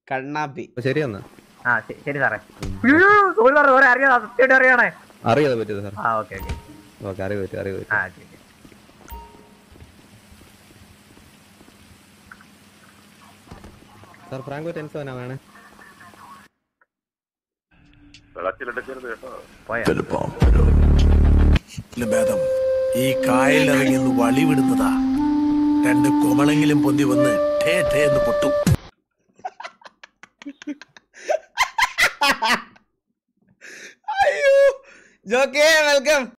കണ്ണാപ്പി അപ്പൊ ശരി എന്നാ ആ ശ- ശരി സാറേ അയ്യോ, സോറി സാറേ സാറേ അറിയാം സത്യമായിട്ട് അറിയണേ അറിയാതെ പറ്റിയത് സാർ ആ ഓക്കെ ഓക്കെ ഓക്കെ അറിവ് പറ്റും അറിവ് പറ്റും ആ ശരി ശരി. സാർ ഫ്രാങ്കോ ടെൻസ് അവനാ വേണേ വെള്ളത്തിലെടുക്കരുത് കേട്ടോ പോയാ ഇതിലും ഭേദം ഈ കായലിറങ്ങി ഒന്ന് വളി വിടുന്നതാ രണ്ട് കൊമളെങ്കിലും പൊന്തി വന്ന് ടേ ടേ എന്ന് പൊട്ടും അയ്യോ ജോക്കേ വെൽക്കം